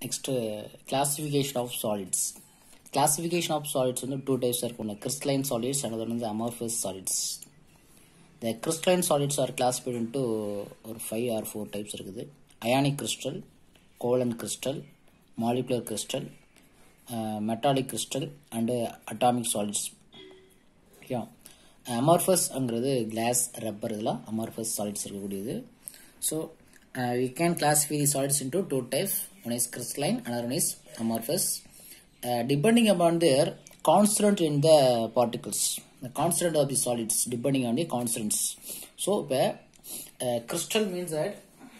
next uh, classification of solids classification of solids வந்து two types இருக்கும் ஒன்று crystalline solids another one வந்து amorphous solids the crystalline solids are classified into ஒரு five or four types இருக்குது ionic crystal covalent crystal molecular crystal metallic crystal and atomic solids okay அமார்ஃபஸ்ங்கிறது glass rubber இதெல்லாம் amorphous solids இருக்கக்கூடியது so we can classify the solids into two types one is crystalline another one is amorphous uh, depending upon their constant in the particles the constant of the solids depending on the constants so இப்போ uh, crystal means that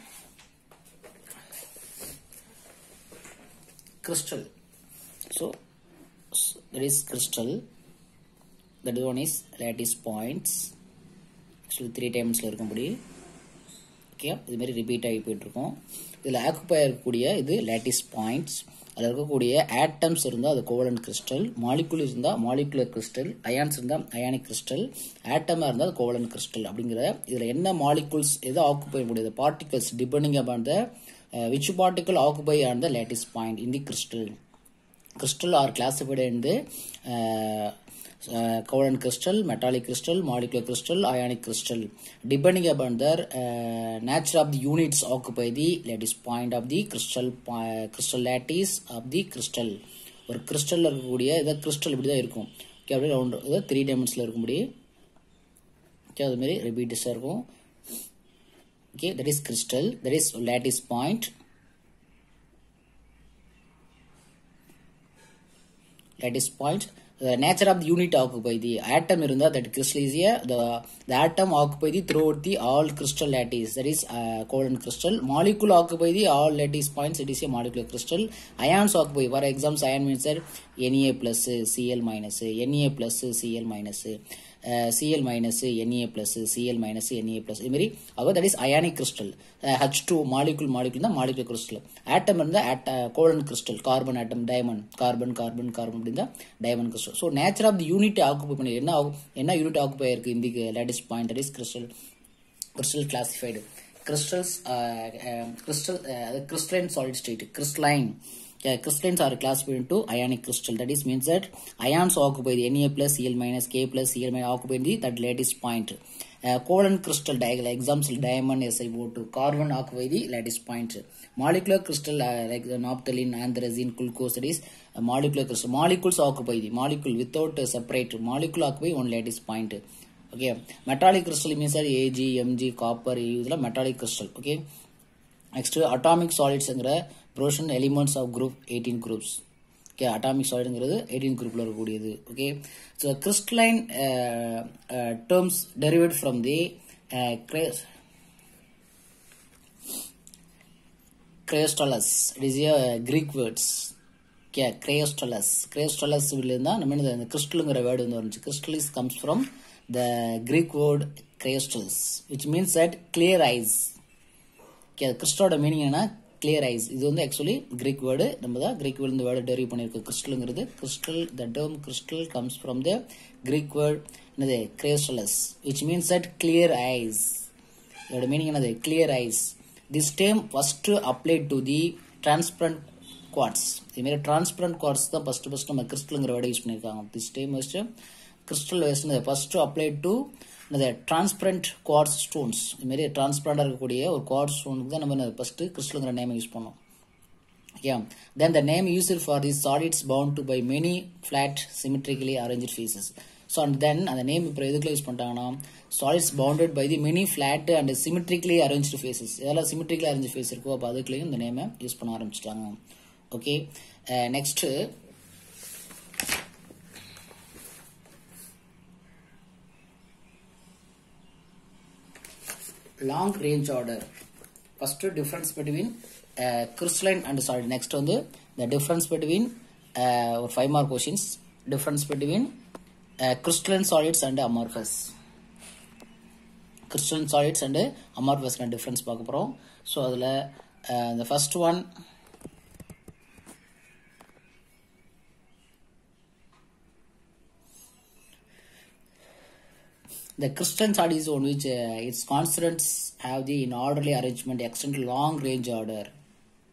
crystal so s- there is crystal that one is lattice points actually three டைம்ஸில் இருக்கும்படி okay இது மாதிரி repeat ஆகி போயிட்டுருக்கோம் இதில் occupy இருக்கக்கூடிய இது லேட்டிஸ் பாயிண்ட்ஸ் அதில் இருக்கக்கூடிய ஆட்டம்ஸ் இருந்தால் அது கோவலன் கிறிஸ்டல் மாலிகுல் இருந்தால் மாலிகுலர் கிறிஸ்டல் அயான்ஸ் இருந்தால் அயானிக் கிறிஸ்டல் ஆட்டமாக இருந்தால் அது கோவலன் கிறிஸ்டல் அப்படிங்கிற இதில் என்ன மாலிகுல்ஸ் எதை ஆக்குப்பை முடியுது particles depending upon the which particle occupy on the lattice point in the crystal crystal are classified in the uh, uh, covalent crystal, metallic crystal, molecular crystal, ionic crystal. Depending upon their uh, nature of the units occupy the lattice point of the crystal po- crystal lattice of the crystal. ஒரு கிறிஸ்டலில் இருக்கக்கூடிய இதை crystal இப்படி தான் இருக்கும் okay அப்படியே round இதை three டைமென்ஷனில் இருக்கும்படி okay அதுமாரி ரிப்பீட்டஸாக இருக்கும் okay that is crystal that is lattice point lattice point the nature of the unit occupy the atom இருந்தா that crystal is a the the atom occupy the throughout the all crystal lattice that is uh, covalent crystal molecule occupy the all lattice points it is a molecular crystal ions occupy for example ion means that Na plus Cl minus Na plus Cl minus uh, Cl minus Na plus Cl minus Na plus இது மாதிரி அவ that is ionic crystal uh, H2 molecule molecule தான் molecular crystal atom இருந்தா at covalent crystal carbon atom diamond carbon carbon carbon அப்படின்னா diamond crystal so nature of the unit occupy பண்ணி என்ன ஆகு- என்ன unit occupy இருக்கு இந்த lattice point that is crystal crystal classified crystals uh, uh, crystal uh, crystalline solid state crystalline yeah, crystallines are classified into ionic crystal that is means that ions occupy the Na plus Cl minus K plus Cl minus occupy the that lattice point uh, covalent crystal diagonal examples diamond SiO2 carbon occupy the lattice point molecular crystal uh, like the naphthalene anthracene glucose that is uh, molecular crystal molecules occupy the molecule without uh, separate molecule occupy one lattice point okay metallic crystal means அது AG MG copper இதெல்லாம் metallic crystal okay next atomic சாலிட்ஸுங்கிற frozen elements of group eighteen groups okay atomic சாலிடுங்கிறது eighteen குரூப்பில் இருக்கக்கூடியது okay so crystalline terms derived from the krystallos it is a Greek words okay krystallos krystallos இருந்தால் நம்ம என்ன இந்த கிறிஸ்டலுங்கிற வேர்டு வந்து வந்துச்சு crystal is comes from the Greek word krystallos which means that clear ice okay அது கிறிஸ்டலோட மீனிங் என்ன clear ice இது வந்து ஆக்சுவலி கிரீக் வேர்டு நம்ம தான் கிரீக் வேர்டு இந்த வேர்டு டெரிவ் பண்ணியிருக்கோம் கிறிஸ்டலுங்கிறது crystal the term crystal comes from the Greek word என்னது krystallos which means that clear ice இதோட மீனிங் என்னது clear ice this term first apply to the transparent quartz இதுமாரி transparent quartz தான் first first நம்ம கிறிஸ்டலுங்கிற வேர்டை யூஸ் பண்ணியிருக்காங்க this term first crystal was first apply to இந்த டிரான்ஸ்பரண்ட் குவாட்ஸ் ஸ்டோன்ஸ் இதுமாரி டிரான்ஸ்பரண்டாக இருக்கக்கூடிய ஒரு குவாட்ஸ் ஸ்டோனுக்கு தான் நம்ம ஃபர்ஸ்ட் கிறிஸ்டலுங்கிற நேமை யூஸ் பண்ணோம் Yeah. Then the name used for these solids bound to by many flat symmetrically arranged faces. So and then அந்த நேம் இப்போ எதுக்குள்ள யூஸ் பண்ணிட்டாங்கன்னா solids bounded by the many flat and symmetrically arrange faces இதெல்லாம் symmetrically arrange face இருக்கோ அப்போ அதுக்குள்ளேயும் இந்த நேமை யூஸ் பண்ண ஆரம்பிச்சிட்டாங்க okay next long range order first difference between uh, crystalline and solid next வந்து the difference between uh, ஒரு five more questions difference between uh, crystalline solids and amorphous crystalline solids and amorphous difference பார்க்க போறோம் so அதில் the first one The crystalline solid is on which uh, its constants have the in orderly arrangement extend to long range order.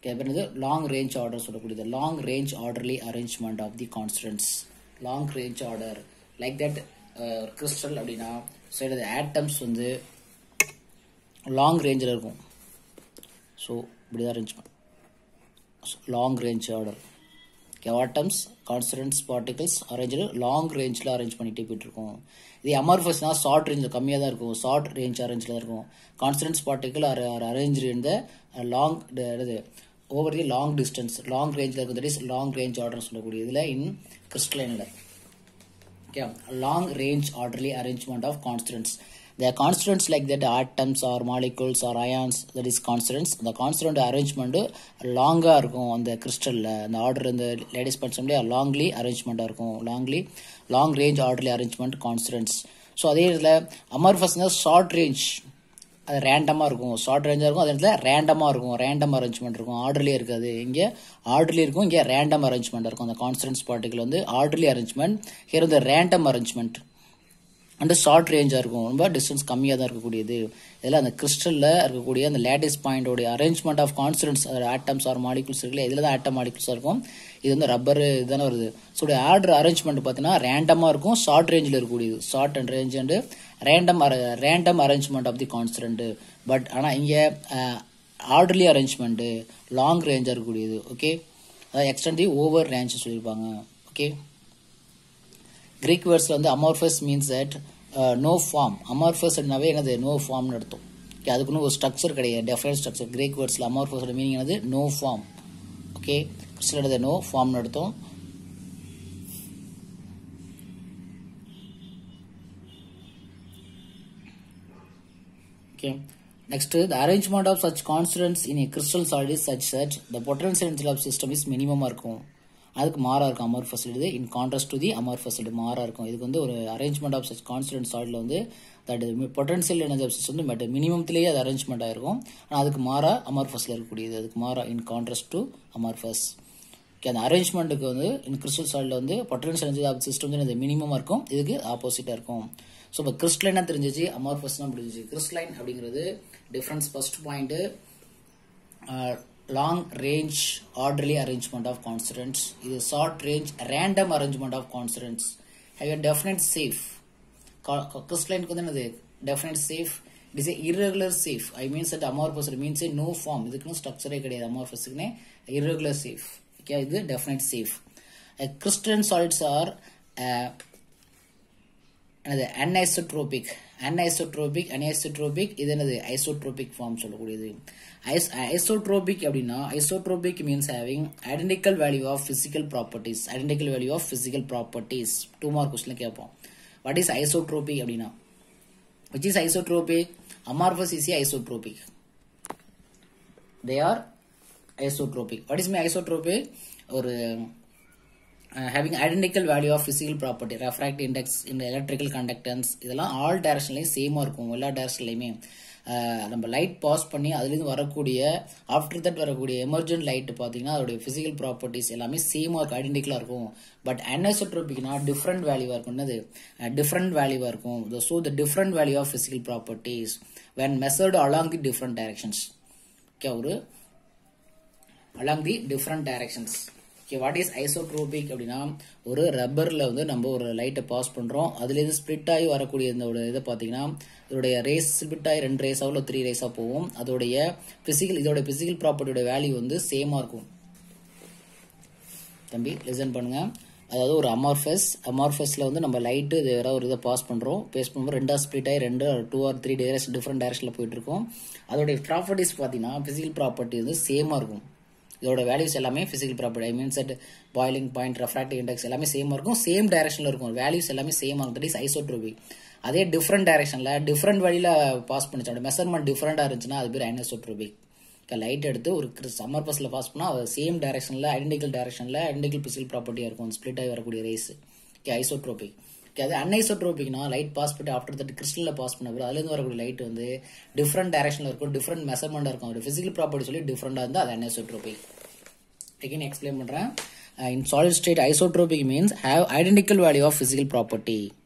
அப்புறம் long range order சொல்லக்கூடியது long range orderly arrangement of the constants long range order like that crystal அப்படின்னா so இது atoms வந்து long ரேஞ்சில் இருக்கும் so இப்படி தான் arrange long range order atoms constants particles arrange long ரேஞ்சில் அரேஞ்ச் பண்ணிட்டு போயிட்டு இருக்கோம் இது அமர்ஃபஸ்னா ஷார்ட் ரேஞ்சில் கம்மியாக தான் இருக்கும் ஷார்ட் ரேஞ்ச் அரேஞ்சில் தான் இருக்கும் constants particle or or arrange இந்த லாங் இது over the long distance long ரேஞ்சில் இருக்கும் that is long range order சொல்லக்கூடிய இதில் இன் கிறிஸ்டலைனில் okay long range orderly arrangement of constants the constants like that atoms or molecules or ions that is constants the constant arrangement லாங்காக இருக்கும் அந்த கிறிஸ்டலில் அந்த order இந்த ladies படிச்சோம்லையா லாங்லி அரேஞ்ச்மெண்ட்டாக இருக்கும் லாங்லி long range orderly arrangement constants so அதே இதில் அமர்ஃபஸ்னா ஷார்ட் ரேஞ்ச் அது ரேண்டமாக இருக்கும் ஷார்ட் ரேஞ்சாக இருக்கும் அதே இடத்துல ரேண்டமாக இருக்கும் ரேண்டம் அரேஞ்ச்மெண்ட் இருக்கும் ஆர்டர்லேயே இருக்காது இங்கே ஆர்டர்லி இருக்கும் இங்கே ரேண்டம் அரேஞ்ச்மெண்ட் இருக்கும் அந்த கான்ஸ்டன்ஸ் பார்ட்டிகல் வந்து ஆர்டர்லி அரேஞ்ச்மெண்ட் ஹியர் வந்து ரேண்டம் அரேஞ்ச்மெண்ட் அண்ட் ஷார்ட் ரேஞ்சாக இருக்கும் ரொம்ப டிஸ்டன்ஸ் கம்மியாக தான் இருக்கக்கூடியது இதில் அந்த கிறிஸ்டலில் இருக்கக்கூடிய அந்த லேட்டஸ்ட் பாயிண்டோடைய arrangement of constants atoms or molecules இருக்குல்ல இதில் தான் ஆட்டம் மாலிகுல்ஸாக இருக்கும் இது வந்து ரப்பர் இதுதானே வருது ஸோ ஆர்டர் அரேஞ்ச்மெண்ட் பார்த்தீங்கன்னா ரேண்டமாக இருக்கும் ஷார்ட் ரேஞ்சில் இருக்கக்கூடியது short and range and random random arrangement of the constant but ஆனால் இங்கே ஆர்டர்லி அரேஞ்ச்மெண்ட்டு லாங் ரேஞ்சாக இருக்கக்கூடியது ஓகே அதாவது எக்ஸ்டெண்ட் தி ஓவர் ரேஞ்ச் சொல்லியிருப்பாங்க ஓகே கிரீக் வேர்ட்ஸில் வந்து amorphous means that no form amorphous அப்படின்னாவே என்னது நோ ஃபார்ம்னு அர்த்தம் ஓகே அதுக்குன்னு ஒரு ஸ்ட்ரக்சர் கிடையாது டெஃபரன்ஸ் ஸ்ட்ரக்சர் கிரீக் வேர்ட்ஸில் அமார்ஃபஸோட மீனிங் என்னது no form okay crystal no ஃபார்ம்னு அர்த்தம் Okay. Next, the arrangement of such constants in a crystal solid is such that the potential energy of system is minimum இருக்கும் அதுக்கு மாறா இருக்கும் அமர்ஃபஸ் இது in contrast to the amorphous இது மாறா இருக்கும் இதுக்கு வந்து ஒரு அரேஞ்ச்மெண்ட் ஆஃப் சச் கான்ஸ்டன்ட் சாலிட்ல வந்து that potential energy of system வந்து பட் மினிமம்லேயே அது அரேஞ்ச்மெண்ட் ஆயிருக்கும் ஆனால் அதுக்கு மாறா அமர்ஃபஸில் இருக்கக்கூடியது அதுக்கு மாறா in contrast to amorphous okay அந்த அரேஞ்ச்மெண்ட்டுக்கு வந்து இன் கிறிஸ்டல் சாலிட்ல வந்து பொட்டன்சியல் எனர்ஜி ஆஃப் சிஸ்டம் வந்து மினிமமாக இருக்கும் இதுக்கு ஆப்போசிட்டாக இருக்கும் ஸோ இப்போ கிறிஸ்டலைனாக தெரிஞ்சிச்சு அமார்ஃபஸ்னா முடிஞ்சிச்சு கிறிஸ்டலைன் அப்படிங்கிறது difference first point long range orderly arrangement of constants இது short range random arrangement of constants have a definite shape கிறிஸ்டலைனுக்கு வந்து என்னது definite shape it is a irregular shape I means at amorphous means a no form இதுக்குன்னு ஸ்ட்ரக்சரே கிடையாது அமார்பஸுக்குன்னே irregular shape okay இது definite shape crystal solids are என்னது anisotropic anisotropic anisotropic இது என்னது ஐசோட்ரோபிக் ஃபார்ம் சொல்லக்கூடியது ஐஸ் ஐசோட்ரோபிக் அப்படின்னா isotropic means having identical value of physical properties identical value of physical properties two mark question கேட்போம் what is isotropic அப்படின்னா which is isotropic amorphous is isotropic they are isotropic what is my isotropic ஒரு having identical value of physical property refract index இந்த electrical conductance இதெல்லாம் all டேரக்ஷன்லையும் சேமாக இருக்கும் எல்லா டேரக்ஷன்லையுமே நம்ம லைட் பாஸ் பண்ணி அதுலேருந்து வரக்கூடிய ஆஃப்டர் தட் வரக்கூடிய எமர்ஜென்ட் லைட் பார்த்தீங்கன்னா அதோடைய ஃபிசிக்கல் ப்ராப்பர்ட்டிஸ் எல்லாமே சேமாக இருக்கும் ஐடென்டிக்கலாக இருக்கும் பட் அன்ஐசோட்ரோபிக்னா டிஃப்ரெண்ட் வேல்யூவாக இருக்கும் என்னது டிஃப்ரெண்ட் வேல்யூவாக இருக்கும் so the different value of physical properties when measured along the different directions okay ஒரு along the different directions okay what is isotropic அப்படின்னா ஒரு ரப்பரில் வந்து நம்ம ஒரு லைட்டை பாஸ் பண்ணுறோம் அதுலேருந்து ஸ்ப்ளிட் ஆகி வரக்கூடிய இந்த ஒரு இதை பார்த்தீங்கன்னா இதோடைய ரேஸ் ஸ்ப்ளிட் ஆகி ரெண்டு ரேஸாக இல்லை த்ரீ ரேஸாக போகும் அதோடைய ஃபிசிக்கல் இதோட ஃபிசிக்கல் ப்ராப்பர்ட்டியோட வேல்யூ வந்து சேமாக இருக்கும் தம்பி லிசன் பண்ணுங்க அதாவது ஒரு அமார்ஃபஸ் அமார்ஃபஸில் வந்து நம்ம லைட்டு இது வேற ஒரு இதை பாஸ் பண்ணுறோம் பேஸ் பண்ணும்போது ரெண்டா ஸ்ப்ளிட் ஆகி ரெண்டு two or three rays different டேரக்ஷனில் போயிட்டு இருக்கோம் அதோடைய ப்ராப்பர்ட்டிஸ் பார்த்தீங்கன்னா ஃபிசிக்கல் ப்ராப்பர்ட்டி வந்து சேமாக இருக்கும் இதோட வேல்யூஸ் எல்லாமே physical property I means at boiling point refractive index எல்லாமே சேமாக இருக்கும் சேம் டைரக்ஷனில் இருக்கும் வேல்யூஸ் எல்லாமே சேம் ஆகும் தட் இஸ் ஐசோட்ரோபிக் அதே டிஃப்ரெண்ட் டைரக்ஷனில் டிஃப்ரெண்ட் வழியில் பாஸ் பண்ணிச்சு அதோட மெஷர்மெண்ட் டிஃப்ரெண்டாக இருந்துச்சுன்னா அது பேர் ஐனோசோட்ரோபிக் லைட் எடுத்து ஒரு சம்மர் பஸ்ஸில் பாஸ் பண்ணால் அது சேம் டைரக்ஷனில் ஐடென்டிக்கல் டைரக்ஷனில் ஐடென்டிக்கல் பிசிக்கல் ப்ராப்பர்ட்டியாக இருக்கும் ஸ்ப்ளிட் ஆகி வரக்கூடிய ரேஸ் ஓகே ஐசோட்ரோபிக் ஓகே அது அன்ஐசோட்ரோபிக்னா லைட் பாஸ் பண்ணி ஆஃப்டர் தட் கிறிஸ்டலில் பாஸ் பண்ண பிறகு அதுலேருந்து வரக்கூடிய லைட் வந்து டிஃப்ரெண்ட் டைரக்ஷனில் இருக்கும் டிஃப்ரெண்ட் மெஷர்மெண்ட்டாக இருக்கும் அதோட ஃபிசிக்கல் ப்ராப்பர்ட்டி சொல்லி டிஃப்ரெண்டாக இருந்தால் அது அன்ஐசோட்ரோபிக் again explain பண்றேன் uh, in solid state isotropic means have identical value of physical property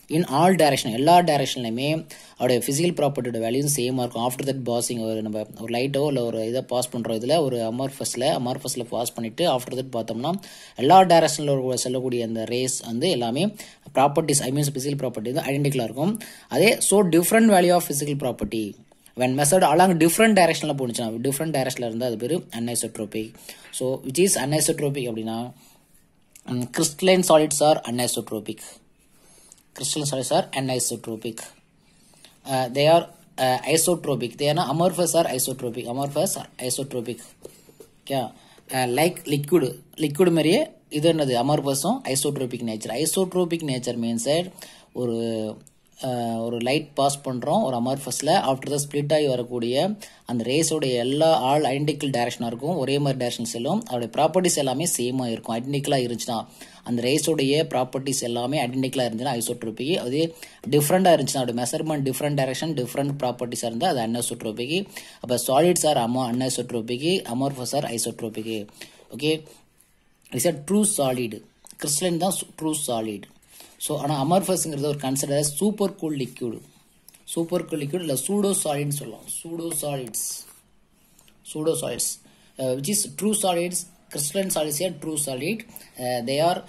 in all direction எல்லா டைரக்ஷன்லையுமே அவருடைய ஃபிசிக்கல் ப்ராப்பர்ட்டியோட வேல்யூ சேமாக இருக்கும் ஆஃப்டர் தட் பாசிங் ஒரு நம்ம ஒரு லைட்டோ இல்லை ஒரு இதை பாஸ் பண்ணுறோம் இதில் ஒரு அமார்ஃபஸில் அமார்ஃபஸில் பாஸ் பண்ணிவிட்டு ஆஃப்டர் தட் பார்த்தோம்னா எல்லா டைரக்ஷனில் செல்லக்கூடிய அந்த ரேஸ் வந்து எல்லாமே properties I means physical property வந்து ஐடென்டிக்கலாக இருக்கும் அதே so different value of physical property when measured along different டைரக்ஷனில் போணுச்சுன்னா டிஃப்ரெண்ட் டைரக்ஷனில் இருந்தால் அது பேர் anisotropic so which is anisotropic அப்படின்னா crystalline solids are anisotropic crystalline solids are anisotropic uh, they are uh, isotropic they are not amorphous or isotropic amorphous or isotropic okay uh, like liquid liquid மாதிரியே இது என்னது அமர்பஸும் isotropic nature isotropic nature means ஒரு ஒரு light pass பண்ணுறோம் ஒரு அமர்ஃபஸில் after the split ஆகி வரக்கூடிய அந்த ரேஸோடைய எல்லா ஆல் ஐடென்டிக்கல் டைரக்ஷனாக இருக்கும் ஒரே மாதிரி டைரக்ஷன் செல்லும் அதோடைய ப்ராப்பர்ட்டிஸ் எல்லாமே சேமாக இருக்கும் ஐடென்டிக்கலாக இருந்துச்சுன்னா அந்த ரேஸோடைய ப்ராப்பர்ட்டிஸ் எல்லாமே ஐடென்டிக்கலாக இருந்துச்சுன்னா ஐசோட்ரோபிக் அதே டிஃப்ரெண்ட்டாக இருந்துச்சுன்னா அதோட மெஷர்மெண்ட் டிஃப்ரெண்ட் டைரக்ஷன் டிஃப்ரெண்ட் ப்ராப்பர்ட்டிஸாக இருந்தால் அது அன்ஐசோட்ரோபிக் அப்போ சாலிட்ஸ் ஆர் அமோ anisotropic amorphous are isotropic okay it's a true solid crystalline தான் ட்ரூ சாலிட் ஸோ ஆனால் அமர்ஃபஸ்ங்கிறது ஒரு consider super cool liquid super cool liquid இல்லை சூடோ சாலிட்னு சொல்லலாம் pseudo solids pseudo solids which is true solids crystalline solids are true solid they are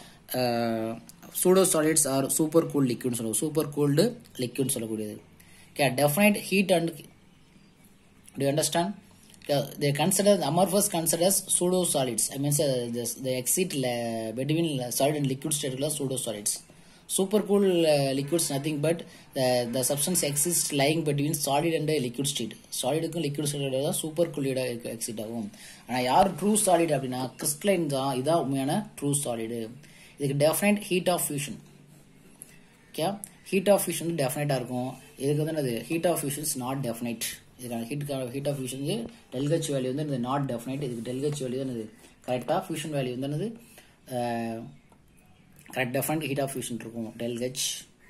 pseudo solids are super cool லிக்யூட்னு சொல்லுவோம் super cooled லிக்யூட்னு சொல்லக்கூடியது okay definite heat and to understand they consider amorphous considers pseudo solids i mean uh, this, the exit uh, between solid and liquid state are pseudo solids supercool uh, liquids nothing but the, the substance exists lying between solid and liquid state சாலிடுக்கும் liquid state தான் super கூலியோட exist ஆகும் ஆனால் யார் true solid அப்படின்னா crystalline தான் இதான் உண்மையான ட்ரூ சாலிடு இதுக்கு definite heat of fusion okay heat of fusion வந்து டெஃபினைட்டாக இருக்கும் இதுக்கு வந்து என்னது heat of fusions not definite இதுக்கான ஹீட் ஹீட் ஆஃப் ஃபியூஷன் வந்து டெல்கச் வேல்யூ வந்து இது நாட் டெஃபினைட் இதுக்கு டெல்கச் வேல்யூ தான் இது கரெக்டாக ஃபியூஷன் வேல்யூ வந்து என்னது correct definite heat of fusion இருக்கும் டெல்கச்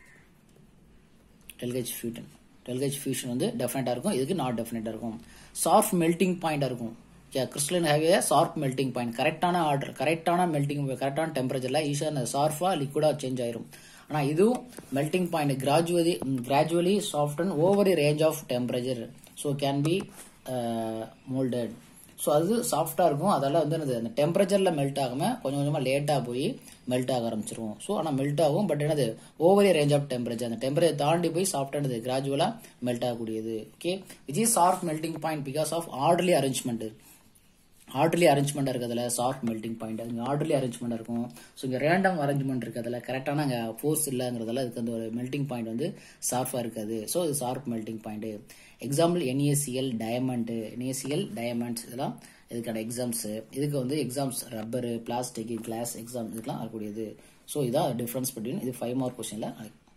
டெல்கச் ஃபியூட்டன் டெல்கச் ஃபியூஷன் வந்து டெஃபினட்டாக இருக்கும் இதுக்கு நாட் டெஃபினட்டாக இருக்கும் சாஃப்ட் மெல்டிங் பாயிண்டாக இருக்கும் okay crystalline have sharp melting point கரெக்டான ஆர்டர் கரெக்டான மெல்டிங் கரெக்டான டெம்பரேச்சரில் ஈஸியாக அந்த சார்ஃபாக லிக்விடாக சேஞ்ச் ஆயிரும் ஆனால் இதுவும் melting point gradually gradually soft and over range of temperature so can be moulded so அது சாஃப்டாக இருக்கும் அதெல்லாம் வந்து என்னது அந்த டெம்பரேச்சரில் மெல்ட் ஆகாமல் கொஞ்சம் கொஞ்சமாக லேட்டாக போய் மெல்ட் ஆக ஆரம்பிச்சிருவோம் ஸோ ஆனால் மெல்ட் ஆகும் பட் என்னது ஓவர் ரேஞ்ச் ஆஃப் டெம்பரேச்சர் அந்த டெம்பரேச்சர் தாண்டி போய் சாஃப்டானது கிராஜுவலாக மெல்ட் ஆகக்கூடியது okay which is soft melting point because of orderly arrangement orderly arrangement இருக்கிறதுல சாஃப்ட் மெல்டிங் பாயிண்ட் இங்கே ஆர்டர்லி அரேஞ்ச்மெண்ட் இருக்கும் ஸோ இங்கே ரேண்டம் அரேஞ்ச்மெண்ட் இருக்கிறதுல கரெக்டான அங்கே ஃபோர்ஸ் இல்லைங்கிறதால இதுக்கு அந்த ஒரு மெல்டிங் பாயிண்ட் வந்து சார்ஃபாக இருக்காது ஸோ இது sharp melting point example NaCl diamond NaCl diamonds இதெல்லாம் இதுக்கான எக்ஸாம்ஸ் இதுக்கு வந்து exams rubber plastic glass exam இதுக்கெல்லாம் வரக்கூடியது ஸோ இதான் டிஃப்ரென்ஸ் பிட்வீன் இது ஃபைவ் மார்க் கொஸ்டினில்